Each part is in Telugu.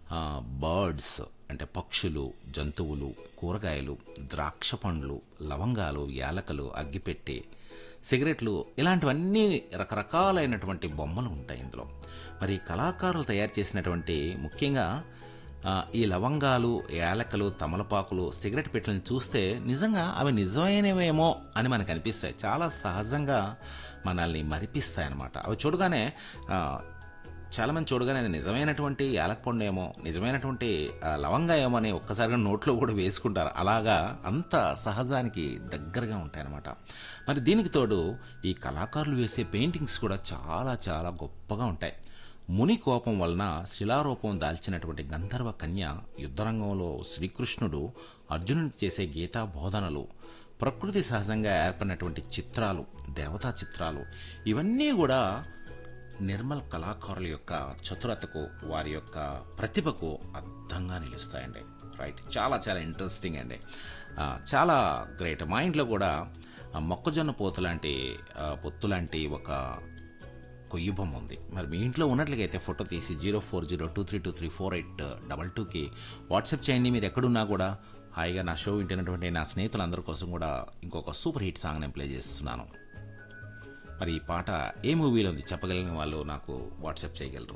బర్డ్స్ అంటే పక్షులు జంతువులు కూరగాయలు ద్రాక్ష పండ్లు లవంగాలు యాలకలు అగ్గిపెట్టె సిగరెట్లు ఇలాంటివన్నీ రకరకాలైనటువంటి బొమ్మలు ఉంటాయి ఇందులో మరి కళాకారులు తయారు చేసినటువంటి ముఖ్యంగా ఆ, ఈ లవంగాలు యాలకలు తమలపాకులు సిగరెట్ పెట్టెలను చూస్తే నిజంగా అవి నిజమైనవేమో అని మనకు అనిపిస్తాయి చాలా సహజంగా మనల్ని మరిపిస్తాయి అన్నమాట అవి చూడగానే ఆ, చాలా మంది చూడగానే అది నిజమైనటువంటి యాలకపండు ఏమో నిజమైనటువంటి ఆ, లవంగా ఏమో అని ఒక్కసారిగా నోట్లో కూడా వేసుకుంటారు అలాగా అంత సహజానికి దగ్గరగా ఉంటాయన్నమాట మరి దీనికి తోడు ఈ కళాకారులు వేసే పెయింటింగ్స్ కూడా చాలా చాలా గొప్పగా ఉంటాయి ముని కోపం వలన శిలారూపం దాల్చినటువంటి గంధర్వ కన్య యుద్ధరంగంలో శ్రీకృష్ణుడు అర్జునుడికి చేసే గీతా బోధనలు ప్రకృతి సహజంగా ఏర్పడినటువంటి చిత్రాలు దేవతా చిత్రాలు ఇవన్నీ కూడా నిర్మల్ కళాకారుల యొక్క చతురతకు వారి యొక్క ప్రతిభకు అద్దంగా నిలుస్తాయండి రైట్ చాలా చాలా ఇంట్రెస్టింగ్ అండి ఆ, చాలా గ్రేట్ మా ఇంట్లో కూడా ఆ, మొక్కజొన్న పోతు లాంటి ఆ, పొత్తు లాంటి ఒక కొయ్యి బొమ్మ ఉంది మరి మీ ఇంట్లో ఉన్నట్లయితే ఫోటో తీసి zero four zero two three two three four eight double టూకి వాట్సాప్ చేయండి మీరు ఎక్కడున్నా కూడా హాయిగా నా షో వింటున్నటువంటి నా స్నేహితులందరి కోసం కూడా ఇంకొక సూపర్ హిట్ సాంగ్ నేను ప్లే చేస్తున్నాను మరి ఈ పాట ఏ మూవీలో ఉంది చెప్పగలిగిన వాళ్ళు నాకు వాట్సాప్ చేయగలరు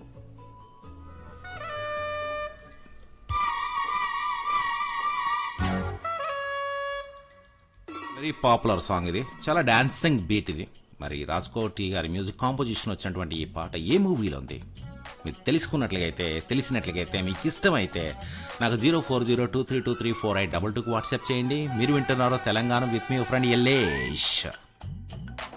వెరీ పాపులర్ సాంగ్ ఇది చాలా డాన్సింగ్ బీట్ ఇది మరి రాజ్కోటి గారి మ్యూజిక్ కాంపోజిషన్ వచ్చినటువంటి ఈ పాట ఏ మూవీలో ఉంది మీరు తెలుసుకున్నట్లయితే తెలిసినట్లయితే మీకు ఇష్టమైతే నాకు zero four zero two three two three four eight double టూకి వాట్సాప్ చేయండి మీరు వింటున్నారో తెలంగాణ విత్ మీ ఫ్రెండ్ ఎల్లేష్